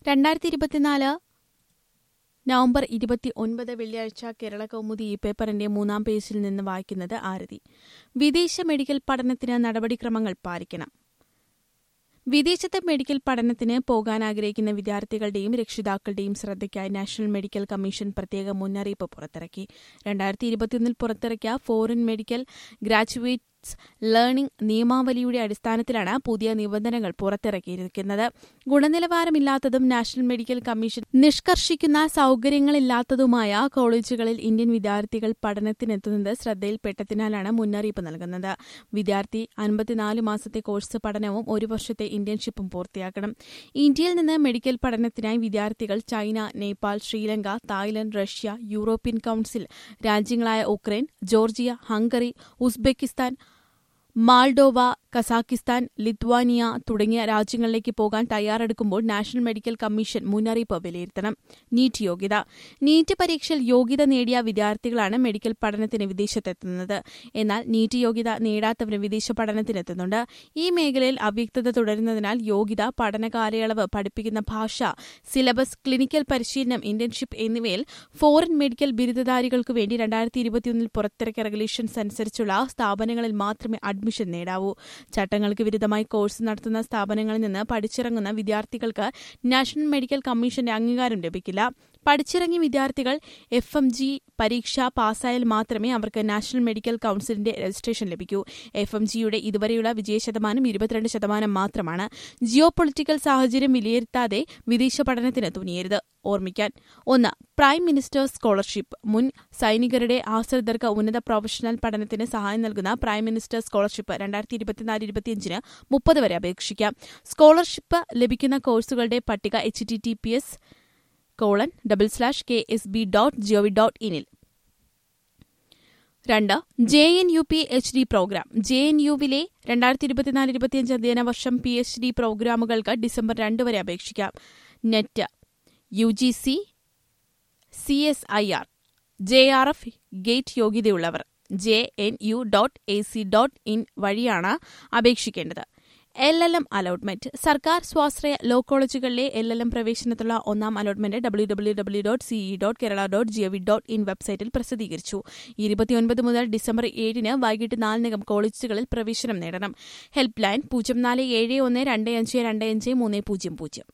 രണ്ടായിരത്തി ഇരുപത്തിനാല് നവംബർ ഇരുപത്തി ഒൻപത് വെള്ളിയാഴ്ച കേരള കൗമുദി ഈ പേപ്പറിന്റെ മൂന്നാം പേജിൽ നിന്ന് വായിക്കുന്നത് ആരതി വിദേശ മെഡിക്കൽ പഠനത്തിന് നടപടിക്രമങ്ങൾ പാലിക്കണം വിദേശത്തെ മെഡിക്കൽ പഠനത്തിന് പോകാൻ ആഗ്രഹിക്കുന്ന വിദ്യാർത്ഥികളുടെയും രക്ഷിതാക്കളുടെയും ശ്രദ്ധയ്ക്കായി നാഷണൽ മെഡിക്കൽ കമ്മീഷൻ പ്രത്യേക മുന്നറിയിപ്പ് പുറത്തിറക്കി രണ്ടായിരത്തി ഇരുപത്തിയൊന്നിൽ പുറത്തിറക്കിയ ഫോറിൻ മെഡിക്കൽ ഗ്രാജുവേറ്റ്സ് ലേണിംഗ് നിയമാവലിയുടെ അടിസ്ഥാനത്തിലാണ് പുതിയ നിബന്ധനകൾ പുറത്തിറക്കിയിരിക്കുന്നത് ഗുണനിലവാരമില്ലാത്തതും നാഷണൽ മെഡിക്കൽ കമ്മീഷൻ നിഷ്കർഷിക്കുന്ന സൌകര്യങ്ങളില്ലാത്തതുമായ കോളേജുകളിൽ ഇന്ത്യൻ വിദ്യാർത്ഥികൾ പഠനത്തിനെത്തുന്നത് ശ്രദ്ധയിൽപ്പെട്ടതിനാലാണ് മുന്നറിയിപ്പ് നൽകുന്നത് വിദ്യാർത്ഥി അൻപത്തിനാല് മാസത്തെ കോഴ്സ് പഠനവും ഒരു വർഷത്തെ ഇന്റേൺഷിപ്പും പൂർത്തിയാക്കണം ഇന്ത്യയിൽ നിന്ന് മെഡിക്കൽ പഠനത്തിനായി വിദ്യാർത്ഥികൾ China Nepal Sri Lanka Thailand Russia European council രാജ്യങ്ങളായ Ukraine Georgia Hungary Uzbekistan Moldova Kazakhstan Lithuania തുടങ്ങിയ രാജ്യങ്ങളിലേക്ക് പോകാൻ തയ്യാറെടുക്കുമ്പോൾ നാഷണൽ മെഡിക്കൽ കമ്മീഷൻ മുന്നറിയിപ്പ് വിലയിരുത്തണം നീറ്റ് യോഗ്യത നീറ്റ് പരീക്ഷയിൽ യോഗ്യത നേടിയ വിദ്യാർത്ഥികളാണ് മെഡിക്കൽ പഠനത്തിന് വിദേശത്തെത്തുന്നത് എന്നാൽ നീറ്റ് യോഗ്യത നേടാത്തവരും വിദേശ പഠനത്തിനെത്തുന്നുണ്ട് ഈ മേഖലയിൽ അവ്യക്തത തുടരുന്നതിനാൽ യോഗ്യത പഠന കാലയളവ് പഠിപ്പിക്കുന്ന ഭാഷ സിലബസ് ക്ലിനിക്കൽ പരിശീലനം ഇന്റേൺഷിപ്പ് എന്നിവയിൽ ഫോറിൻ മെഡിക്കൽ ബിരുദധാരികൾക്കു വേണ്ടി രണ്ടായിരത്തി ഇരുപത്തിയൊന്നിൽ പുറത്തിറക്കിയ റെഗുലേഷൻസ് അനുസരിച്ചുള്ള സ്ഥാപനങ്ങളിൽ മാത്രമേ അഡ്മിഷൻ നേടാവൂ ചട്ടങ്ങൾക്ക് വിരുദ്ധമായി കോഴ്സ് നടത്തുന്ന സ്ഥാപനങ്ങളിൽ നിന്ന് പഠിച്ചിറങ്ങുന്ന വിദ്യാർത്ഥികൾക്ക് നാഷണൽ മെഡിക്കൽ കമ്മീഷന്റെ അംഗീകാരം ലഭിക്കില്ല പഠിച്ചിറങ്ങിയ വിദ്യാർത്ഥികൾ എഫ് എം ജി പരീക്ഷ പാസ്സായാൽ മാത്രമേ അവർക്ക് നാഷണൽ മെഡിക്കൽ കൌൺസിലിന്റെ രജിസ്ട്രേഷൻ ലഭിക്കൂ എഫ് എം ജിയുടെ ഇതുവരെയുള്ള വിജയശതമാനം ഇരുപത്തിരണ്ട് ശതമാനം മാത്രമാണ് ജിയോ പൊളിറ്റിക്കൽ സാഹചര്യം വിലയിരുത്താതെ വിദേശ പഠനത്തിന് തുനിയരുത് ഓർമ്മിക്കാൻ ഒന്ന് പ്രൈം മിനിസ്റ്റർ സ്കോളർഷിപ്പ് മുൻ സൈനികരുടെ ആശ്രിതർക്ക് ഉന്നത പ്രൊഫഷണൽ പഠനത്തിന് സഹായം നൽകുന്ന പ്രൈം മിനിസ്റ്റർ സ്കോളർഷിപ്പ് രണ്ടായിരത്തി ഇരുപത്തിനാല് ഇരുപത്തിയഞ്ചിന് മുപ്പത് വരെ അപേക്ഷിക്കാം സ്കോളർഷിപ്പ് ലഭിക്കുന്ന കോഴ്സുകളുടെ പട്ടിക H T T P S colon double slash K S B dot G O V dot ഇനിൽ രണ്ട് J N U P H D program J N യുവിലെ രണ്ടായിരത്തി ഇരുപത്തിനാല് ഇരുപത്തിയഞ്ച് അധ്യയന വർഷം പി എച്ച് ഡി പ്രോഗ്രാമുകൾക്ക് ഡിസംബർ രണ്ട് വരെ അപേക്ഷിക്കാം net U G C C S I R J R F gate യോഗ്യതയുള്ളവർ J N U dot A C dot in വഴിയാണ് അപേക്ഷിക്കേണ്ടത് എൽ എൽ എം അലോട്ട്മെന്റ് സർക്കാർ സ്വാശ്രയ ലോ കോളേജുകളിലെ എൽ എൽ എം പ്രവേശനത്തിലുള്ള ഒന്നാം allotment W W W dot C E dot Kerala dot G O V dot in വെബ്സൈറ്റിൽ പ്രസിദ്ധീകരിച്ചു ഇരുപത്തിയൊൻപത് മുതൽ ഡിസംബർ ഏഴിന് വൈകിട്ട് നാലിനകം കോളേജുകളിൽ പ്രവേശനം നേടണം ഹെൽപ്പ് ലൈൻ പൂജ്യം നാല് ഏഴ് ഒന്ന് രണ്ട് അഞ്ച് രണ്ട് അഞ്ച് മൂന്ന് പൂജ്യം പൂജ്യം